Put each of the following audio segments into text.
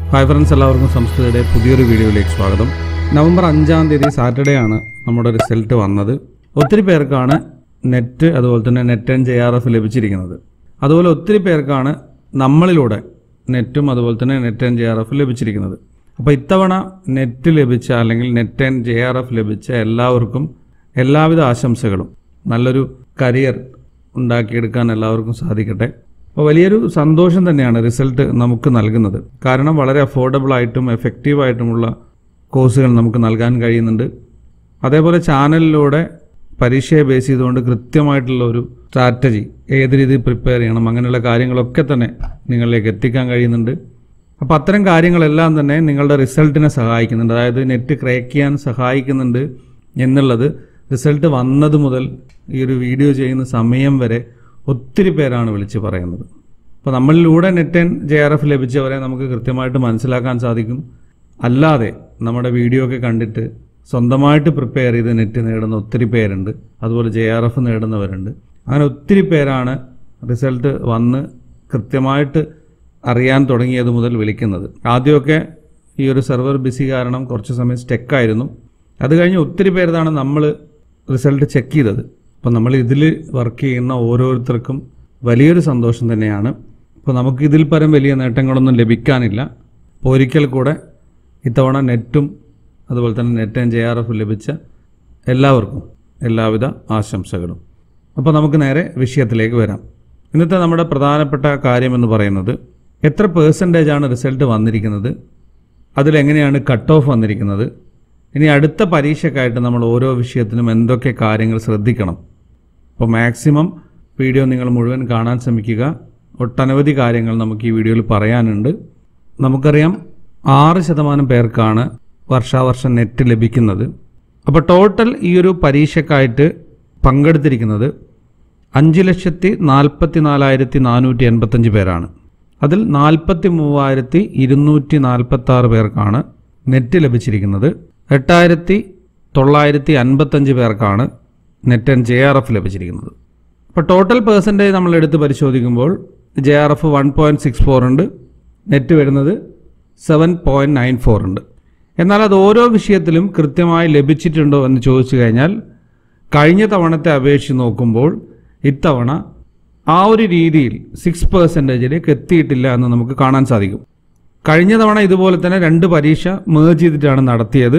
hi friends എല്ലാവർക്കും സംസ്കൃതയുടെ പുതിയൊരു വീഡിയോയിലേക്ക് സ്വാഗതം നവംബർ അഞ്ചാം തീയതി സാറ്റർഡേ ആണ് നമ്മുടെ റിസൾട്ട് വന്നത് ഒത്തിരി പേർക്കാണ് നെറ്റ് അതുപോലെ തന്നെ NET and J R F ലഭിച്ചിരിക്കുന്നത് അതുപോലെ ഒത്തിരി പേർക്കാണ് നമ്മളിലൂടെ നെറ്റും അതുപോലെ തന്നെ NET and J R F ലഭിച്ചിരിക്കുന്നത് അപ്പോൾ ഇത്തവണ നെറ്റ് ലഭിച്ച അല്ലെങ്കിൽ NET and J R F ലഭിച്ച എല്ലാവർക്കും എല്ലാവിധ ആശംസകളും നല്ലൊരു കരിയർ ഉണ്ടാക്കിയെടുക്കാൻ എല്ലാവർക്കും സാധിക്കട്ടെ അപ്പോൾ വലിയൊരു സന്തോഷം തന്നെയാണ് റിസൾട്ട് നമുക്ക് നൽകുന്നത് കാരണം വളരെ അഫോർഡബിൾ ആയിട്ടും എഫക്റ്റീവ് ആയിട്ടുമുള്ള കോഴ്സുകൾ നമുക്ക് നൽകാൻ കഴിയുന്നുണ്ട് അതേപോലെ ചാനലിലൂടെ പരീക്ഷയെ ബേസ് ചെയ്തുകൊണ്ട് കൃത്യമായിട്ടുള്ള ഒരു സ്ട്രാറ്റജി ഏത് രീതിയിൽ പ്രിപ്പയർ ചെയ്യണം അങ്ങനെയുള്ള കാര്യങ്ങളൊക്കെ തന്നെ നിങ്ങളിലേക്ക് എത്തിക്കാൻ കഴിയുന്നുണ്ട് അപ്പോൾ അത്തരം കാര്യങ്ങളെല്ലാം തന്നെ നിങ്ങളുടെ റിസൾട്ടിനെ സഹായിക്കുന്നുണ്ട് അതായത് നെറ്റ് ക്രാക്ക് ചെയ്യാൻ സഹായിക്കുന്നുണ്ട് എന്നുള്ളത് റിസൾട്ട് വന്നത് മുതൽ ഈ ഒരു വീഡിയോ ചെയ്യുന്ന സമയം വരെ ഒത്തിരി പേരാണ് വിളിച്ച് പറയുന്നത് അപ്പോൾ നമ്മളിലൂടെ NET and J R F ലഭിച്ചവരെ നമുക്ക് കൃത്യമായിട്ട് മനസ്സിലാക്കാൻ സാധിക്കും അല്ലാതെ നമ്മുടെ വീഡിയോ ഒക്കെ കണ്ടിട്ട് സ്വന്തമായിട്ട് പ്രിപ്പയർ ചെയ്ത് നെറ്റ് നേടുന്ന ഒത്തിരി പേരുണ്ട് അതുപോലെ ജെ ആർ എഫ് നേടുന്നവരുണ്ട് അങ്ങനെ ഒത്തിരി പേരാണ് റിസൾട്ട് വന്ന് കൃത്യമായിട്ട് അറിയാൻ തുടങ്ങിയത് മുതൽ വിളിക്കുന്നത് ആദ്യമൊക്കെ ഈ ഒരു സെർവർ ബിസി കാരണം കുറച്ച് സമയം സ്റ്റെക്കായിരുന്നു അത് കഴിഞ്ഞ് ഒത്തിരി പേരതാണ് നമ്മൾ റിസൾട്ട് ചെക്ക് ചെയ്തത് അപ്പോൾ നമ്മൾ ഇതിൽ വർക്ക് ചെയ്യുന്ന ഓരോരുത്തർക്കും വലിയൊരു സന്തോഷം തന്നെയാണ് അപ്പോൾ നമുക്ക് ഇതിൽ പരം വലിയ നേട്ടങ്ങളൊന്നും ലഭിക്കാനില്ല അപ്പോൾ ഒരിക്കൽ കൂടെ ഇത്തവണ നെറ്റും അതുപോലെ തന്നെ NET and J R F ലഭിച്ച എല്ലാവർക്കും എല്ലാവിധ ആശംസകളും അപ്പോൾ നമുക്ക് നേരെ വിഷയത്തിലേക്ക് വരാം ഇന്നത്തെ നമ്മുടെ പ്രധാനപ്പെട്ട കാര്യമെന്ന് പറയുന്നത് എത്ര പേഴ്സൻറ്റേജ് ആണ് റിസൾട്ട് വന്നിരിക്കുന്നത് അതിലെങ്ങനെയാണ് കട്ട് ഓഫ് വന്നിരിക്കുന്നത് ഇനി അടുത്ത പരീക്ഷയ്ക്കായിട്ട് നമ്മൾ ഓരോ വിഷയത്തിനും എന്തൊക്കെ കാര്യങ്ങൾ ശ്രദ്ധിക്കണം അപ്പോൾ മാക്സിമം വീഡിയോ നിങ്ങൾ മുഴുവൻ കാണാൻ ശ്രമിക്കുക ഒട്ടനവധി കാര്യങ്ങൾ നമുക്ക് ഈ വീഡിയോയിൽ പറയാനുണ്ട് നമുക്കറിയാം ആറ് ശതമാനം പേർക്കാണ് വർഷാവർഷം നെറ്റ് ലഭിക്കുന്നത് അപ്പോൾ ടോട്ടൽ ഈ ഒരു പരീക്ഷയ്ക്കായിട്ട് പങ്കെടുത്തിരിക്കുന്നത് അഞ്ച് ലക്ഷത്തി നാൽപ്പത്തി നാലായിരത്തി നാനൂറ്റി എൺപത്തഞ്ച് പേരാണ് അതിൽ നാൽപ്പത്തി മൂവായിരത്തി ഇരുന്നൂറ്റി നാൽപ്പത്തി ആറ് പേർക്കാണ് നെറ്റ് ലഭിച്ചിരിക്കുന്നത് എട്ടായിരത്തി തൊള്ളായിരത്തി അൻപത്തഞ്ച് പേർക്കാണ് NET and J R F ലഭിച്ചിരിക്കുന്നത് അപ്പോൾ ടോട്ടൽ പേഴ്സൻറ്റേജ് നമ്മൾ എടുത്ത് പരിശോധിക്കുമ്പോൾ J R F one point six four ഉണ്ട് നെറ്റ് വരുന്നത് സെവൻ പോയിൻറ്റ് നയൻ ഫോർ ഉണ്ട് എന്നാൽ അത് ഓരോ വിഷയത്തിലും കൃത്യമായി ലഭിച്ചിട്ടുണ്ടോ എന്ന് ചോദിച്ചു കഴിഞ്ഞാൽ കഴിഞ്ഞ തവണത്തെ അപേക്ഷിച്ച് നോക്കുമ്പോൾ ഇത്തവണ ആ ഒരു രീതിയിൽ സിക്സ് പെർസെൻറ്റേജിലേക്ക് എത്തിയിട്ടില്ല എന്ന് നമുക്ക് കാണാൻ സാധിക്കും കഴിഞ്ഞ തവണ ഇതുപോലെ തന്നെ രണ്ട് പരീക്ഷ മേർജ് ചെയ്തിട്ടാണ് നടത്തിയത്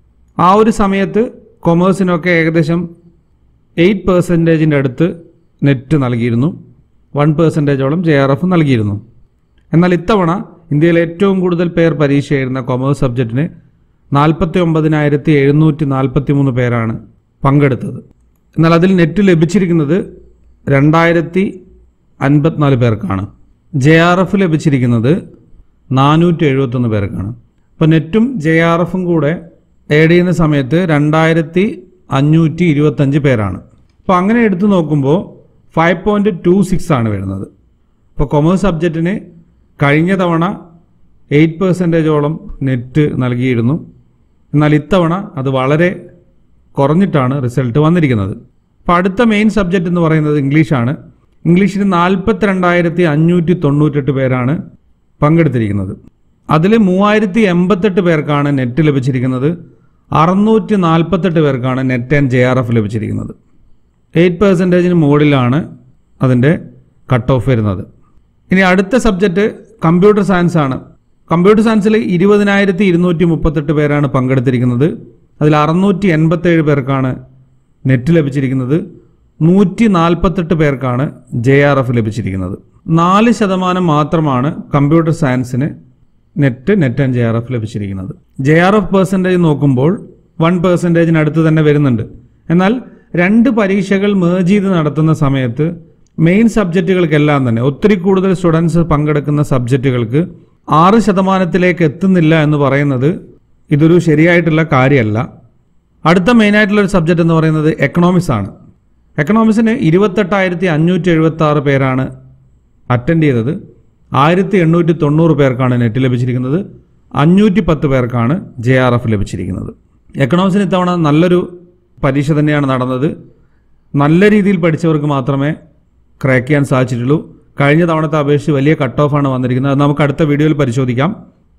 ആ ഒരു സമയത്ത് കൊമേഴ്സിനൊക്കെ ഏകദേശം എയ്റ്റ് പെർസെൻറ്റേജിൻ്റെ അടുത്ത് നെറ്റ് നൽകിയിരുന്നു വൺ പെർസെൻറ്റേജോളം ജെ ആർ എഫ് നൽകിയിരുന്നു എന്നാൽ ഇത്തവണ ഇന്ത്യയിൽ ഏറ്റവും കൂടുതൽ പേർ പരീക്ഷ എഴുതുന്ന കൊമേഴ്സ് സബ്ജക്റ്റിന് നാൽപ്പത്തി ഒമ്പതിനായിരത്തി എഴുന്നൂറ്റി നാൽപ്പത്തി മൂന്ന് പേരാണ് പങ്കെടുത്തത് എന്നാൽ അതിൽ നെറ്റ് ലഭിച്ചിരിക്കുന്നത് രണ്ടായിരത്തി അൻപത്തിനാല് പേർക്കാണ് ജെ ആർ എഫ് ലഭിച്ചിരിക്കുന്നത് നാനൂറ്റി എഴുപത്തൊന്ന് പേർക്കാണ് അപ്പോൾ നെറ്റും ജെ ആർ എഫും കൂടെ ആഡ് ചെയ്യുന്ന സമയത്ത് രണ്ടായിരത്തി അഞ്ഞൂറ്റി ഇരുപത്തഞ്ച് പേരാണ് അപ്പോൾ അങ്ങനെ എടുത്തു നോക്കുമ്പോൾ ഫൈവ് പോയിൻറ്റ് ടു സിക്സ് ആണ് വരുന്നത് ഇപ്പോൾ കൊമേഴ്സ് സബ്ജക്റ്റിന് കഴിഞ്ഞ തവണ എയ്റ്റ് പെർസെൻറ്റേജോളം നെറ്റ് നൽകിയിരുന്നു എന്നാൽ ഇത്തവണ അത് വളരെ കുറഞ്ഞിട്ടാണ് റിസൾട്ട് വന്നിരിക്കുന്നത് അപ്പോൾ അടുത്ത മെയിൻ സബ്ജക്റ്റ് എന്ന് പറയുന്നത് ഇംഗ്ലീഷാണ് ഇംഗ്ലീഷിന് നാൽപ്പത്തിരണ്ടായിരത്തി അഞ്ഞൂറ്റി തൊണ്ണൂറ്റെട്ട് പേരാണ് പങ്കെടുത്തിരിക്കുന്നത് അതിൽ മൂവായിരത്തി എൺപത്തെട്ട് പേർക്കാണ് നെറ്റ് ലഭിച്ചിരിക്കുന്നത് അറുന്നൂറ്റി നാൽപ്പത്തെട്ട് പേർക്കാണ് NET and J R F ലഭിച്ചിരിക്കുന്നത് എയ്റ്റ് പെർസെൻറ്റേജിന് മുകളിലാണ് അതിൻ്റെ കട്ട് ഓഫ് വരുന്നത് ഇനി അടുത്ത സബ്ജക്റ്റ് കമ്പ്യൂട്ടർ സയൻസ് ആണ് കമ്പ്യൂട്ടർ സയൻസിൽ ഇരുപതിനായിരത്തി ഇരുന്നൂറ്റി മുപ്പത്തെട്ട് പേരാണ് പങ്കെടുത്തിരിക്കുന്നത് അതിൽ അറുന്നൂറ്റി എൺപത്തേഴ് പേർക്കാണ് നെറ്റ് ലഭിച്ചിരിക്കുന്നത് നൂറ്റി നാൽപ്പത്തെട്ട് പേർക്കാണ് ജെ ആർ എഫ് ലഭിച്ചിരിക്കുന്നത് നാല് ശതമാനം മാത്രമാണ് കമ്പ്യൂട്ടർ സയൻസിന് NET NET and J R F ലഭിച്ചിരിക്കുന്നത് ജെ ആർ എഫ് പെർസെൻറ്റേജ് നോക്കുമ്പോൾ വൺ പെർസെൻറ്റേജിനടുത്ത് തന്നെ വരുന്നുണ്ട് എന്നാൽ രണ്ട് പരീക്ഷകൾ മേർജ് ചെയ്ത് നടത്തുന്ന സമയത്ത് മെയിൻ സബ്ജക്റ്റുകൾക്കെല്ലാം തന്നെ ഒത്തിരി കൂടുതൽ സ്റ്റുഡൻസ് പങ്കെടുക്കുന്ന സബ്ജക്റ്റുകൾക്ക് ആറ് ശതമാനത്തിലേക്ക് എത്തുന്നില്ല എന്ന് പറയുന്നത് ഇതൊരു ശരിയായിട്ടുള്ള കാര്യമല്ല അടുത്ത മെയിനായിട്ടുള്ള ഒരു സബ്ജക്റ്റ് എന്ന് പറയുന്നത് എക്കണോമിക്സ് ആണ് എക്കണോമിക്സിന് ഇരുപത്തെട്ടായിരത്തി അഞ്ഞൂറ്റി എഴുപത്തി ആറ് പേരാണ് അറ്റൻഡ് ചെയ്തത് ആയിരത്തി എണ്ണൂറ്റി തൊണ്ണൂറ് പേർക്കാണ് നെറ്റ് ലഭിച്ചിരിക്കുന്നത് അഞ്ഞൂറ്റി പത്ത് പേർക്കാണ് ജെ ആർ എഫ് ലഭിച്ചിരിക്കുന്നത് എക്കണോമിക്സിന് ഇത്തവണ നല്ലൊരു പരീക്ഷ തന്നെയാണ് നടന്നത് നല്ല രീതിയിൽ പഠിച്ചവർക്ക് മാത്രമേ ക്രാക്ക് ചെയ്യാൻ സാധിച്ചിട്ടുള്ളൂ കഴിഞ്ഞ തവണത്തെ അപേക്ഷിച്ച് വലിയ കട്ട് ഓഫാണ് വന്നിരിക്കുന്നത് അത് നമുക്ക് അടുത്ത വീഡിയോയിൽ പരിശോധിക്കാം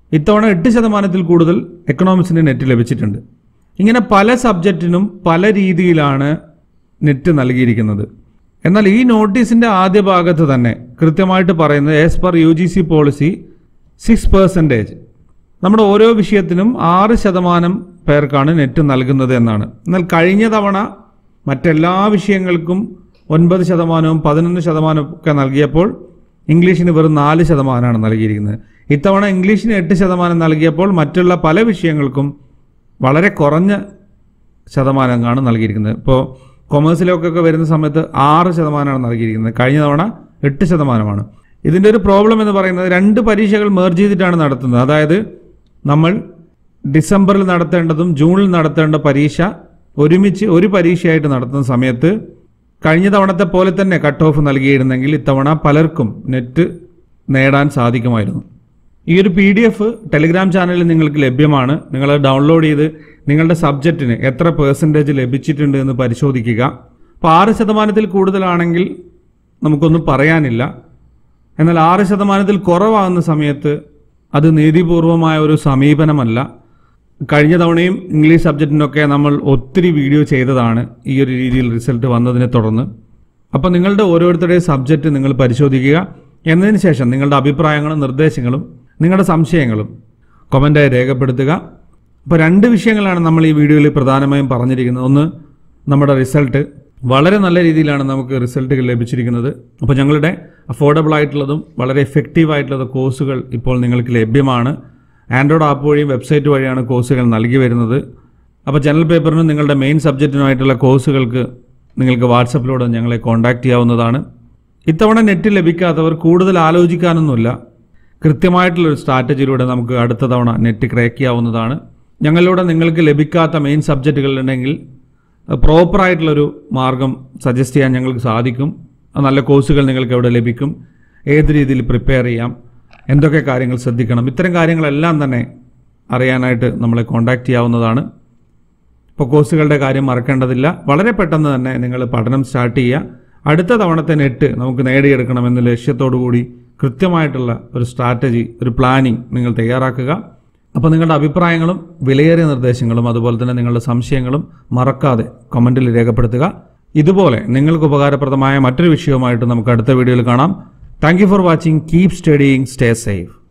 ഇത്തവണ എട്ട് ശതമാനത്തിൽ കൂടുതൽ എക്കണോമിക്സിന് നെറ്റ് ലഭിച്ചിട്ടുണ്ട് ഇങ്ങനെ പല സബ്ജക്റ്റിനും പല രീതിയിലാണ് നെറ്റ് നൽകിയിരിക്കുന്നത് എന്നാൽ ഈ നോട്ടീസിന്റെ ആദ്യ ഭാഗത്ത് തന്നെ കൃത്യമായിട്ട് പറയുന്നത് as per U G C policy six percentage നമ്മുടെ ഓരോ വിഷയത്തിനും ആറ് ശതമാനം പേർക്കാണ് നെറ്റ് നൽകുന്നത് എന്നാണ് എന്നാൽ കഴിഞ്ഞ തവണ മറ്റെല്ലാ വിഷയങ്ങൾക്കും ഒൻപത് ശതമാനവും പതിനൊന്ന് ശതമാനവും ഒക്കെ നൽകിയപ്പോൾ ഇംഗ്ലീഷിന് വെറും നാല് ശതമാനമാണ് നൽകിയിരിക്കുന്നത് ഇത്തവണ ഇംഗ്ലീഷിന് എട്ട് ശതമാനം നൽകിയപ്പോൾ മറ്റുള്ള പല വിഷയങ്ങൾക്കും വളരെ കുറഞ്ഞ ശതമാനമാണ് നൽകിയിരിക്കുന്നത് ഇപ്പോൾ കൊമേഴ്സിലൊക്കെ വരുന്ന സമയത്ത് ആറ് ശതമാനമാണ് നൽകിയിരിക്കുന്നത് കഴിഞ്ഞ തവണ എട്ട് ശതമാനമാണ് ഇതിൻ്റെ ഒരു പ്രോബ്ലം എന്ന് പറയുന്നത് രണ്ട് പരീക്ഷകൾ മേർജ് ചെയ്തിട്ടാണ് നടത്തുന്നത് അതായത് നമ്മൾ ഡിസംബറിൽ നടത്തേണ്ടതും ജൂണിൽ നടത്തേണ്ട പരീക്ഷ ഒരുമിച്ച് ഒരു പരീക്ഷയായിട്ട് നടത്തുന്ന സമയത്ത് കഴിഞ്ഞ തവണത്തെ പോലെ തന്നെ കട്ട് ഓഫ് നൽകിയിരുന്നെങ്കിൽ ഇത്തവണ പലർക്കും നെറ്റ് നേടാൻ സാധിക്കുമായിരുന്നു ഈ ഒരു പി ഡി എഫ് ടെലിഗ്രാം ചാനലിൽ നിങ്ങൾക്ക് ലഭ്യമാണ് നിങ്ങൾ ഡൗൺലോഡ് ചെയ്ത് നിങ്ങളുടെ സബ്ജക്റ്റിന് എത്ര പേഴ്സൻറ്റേജ് ലഭിച്ചിട്ടുണ്ട് എന്ന് പരിശോധിക്കുക അപ്പോൾ ആറ് ശതമാനത്തിൽ കൂടുതലാണെങ്കിൽ നമുക്കൊന്നും പറയാനില്ല എന്നാൽ ആറ് ശതമാനത്തിൽ കുറവാകുന്ന സമയത്ത് അത് നീതിപൂർവമായ ഒരു സമീപനമല്ല കഴിഞ്ഞ തവണയും ഇംഗ്ലീഷ് സബ്ജക്റ്റിനൊക്കെ നമ്മൾ ഒത്തിരി വീഡിയോ ചെയ്തതാണ് ഈ ഒരു രീതിയിൽ റിസൾട്ട് വന്നതിനെ തുടർന്ന് അപ്പോൾ നിങ്ങളുടെ ഓരോരുത്തരുടെയും സബ്ജക്റ്റ് നിങ്ങൾ പരിശോധിക്കുക എന്നതിന് ശേഷം നിങ്ങളുടെ അഭിപ്രായങ്ങളും നിർദ്ദേശങ്ങളും നിങ്ങളുടെ സംശയങ്ങളും കൊമൻ്റായി രേഖപ്പെടുത്തുക അപ്പോൾ രണ്ട് വിഷയങ്ങളാണ് നമ്മൾ ഈ വീഡിയോയിൽ പ്രധാനമായും പറഞ്ഞിരിക്കുന്നത് ഒന്ന് നമ്മുടെ റിസൾട്ട് വളരെ നല്ല രീതിയിലാണ് നമുക്ക് റിസൾട്ടുകൾ ലഭിച്ചിരിക്കുന്നത് അപ്പോൾ ഞങ്ങളുടെ അഫോർഡബിൾ ആയിട്ടുള്ളതും വളരെ എഫക്റ്റീവ് ആയിട്ടുള്ള കോഴ്സുകൾ ഇപ്പോൾ നിങ്ങൾക്ക് ലഭ്യമാണ് ആൻഡ്രോയിഡ് ആപ്പ് വഴിയും വെബ്സൈറ്റ് വഴിയാണ് കോഴ്സുകൾ നൽകി വരുന്നത് അപ്പോൾ ജനറൽ പേപ്പറിനും നിങ്ങളുടെ മെയിൻ സബ്ജക്റ്റിനുമായിട്ടുള്ള കോഴ്സുകൾക്ക് നിങ്ങൾക്ക് വാട്സപ്പിലൂടെ ഞങ്ങളെ കോൺടാക്റ്റ് ചെയ്യാവുന്നതാണ് ഇത്തവണ നെറ്റ് ലഭിക്കാത്തവർ കൂടുതൽ ആലോചിക്കാനൊന്നുമില്ല കൃത്യമായിട്ടുള്ളൊരു സ്ട്രാറ്റജിയിലൂടെ നമുക്ക് അടുത്ത തവണ നെറ്റ് ക്രാക്ക് ചെയ്യാവുന്നതാണ് ഞങ്ങളിലൂടെ നിങ്ങൾക്ക് ലഭിക്കാത്ത മെയിൻ സബ്ജക്റ്റുകളുണ്ടെങ്കിൽ പ്രോപ്പറായിട്ടുള്ളൊരു മാർഗം സജസ്റ്റ് ചെയ്യാൻ ഞങ്ങൾക്ക് സാധിക്കും ആ നല്ല കോഴ്സുകൾ നിങ്ങൾക്ക് എവിടെ ലഭിക്കും ഏത് രീതിയിൽ പ്രിപ്പയർ ചെയ്യാം എന്തൊക്കെ കാര്യങ്ങൾ ശ്രദ്ധിക്കണം ഇത്തരം കാര്യങ്ങളെല്ലാം തന്നെ അറിയാനായിട്ട് നമ്മളെ കോൺടാക്റ്റ് ചെയ്യാവുന്നതാണ് ഇപ്പോൾ കോഴ്സുകളുടെ കാര്യം മറക്കേണ്ടതില്ല വളരെ പെട്ടെന്ന് തന്നെ നിങ്ങൾ പഠനം സ്റ്റാർട്ട് ചെയ്യുക അടുത്ത തവണത്തെ നെറ്റ് നമുക്ക് നേടിയെടുക്കണമെന്ന ലക്ഷ്യത്തോടു കൂടി കൃത്യമായിട്ടുള്ള ഒരു സ്ട്രാറ്റജി ഒരു പ്ലാനിങ് നിങ്ങൾ തയ്യാറാക്കുക അപ്പോൾ നിങ്ങളുടെ അഭിപ്രായങ്ങളും വിലയേറിയ നിർദ്ദേശങ്ങളും അതുപോലെ തന്നെ നിങ്ങളുടെ സംശയങ്ങളും മറക്കാതെ കമൻറ്റിൽ രേഖപ്പെടുത്തുക ഇതുപോലെ നിങ്ങൾക്ക് ഉപകാരപ്രദമായ മറ്റൊരു വിഷയവുമായിട്ട് നമുക്ക് അടുത്ത വീഡിയോയിൽ കാണാം thank you for watching keep studying stay safe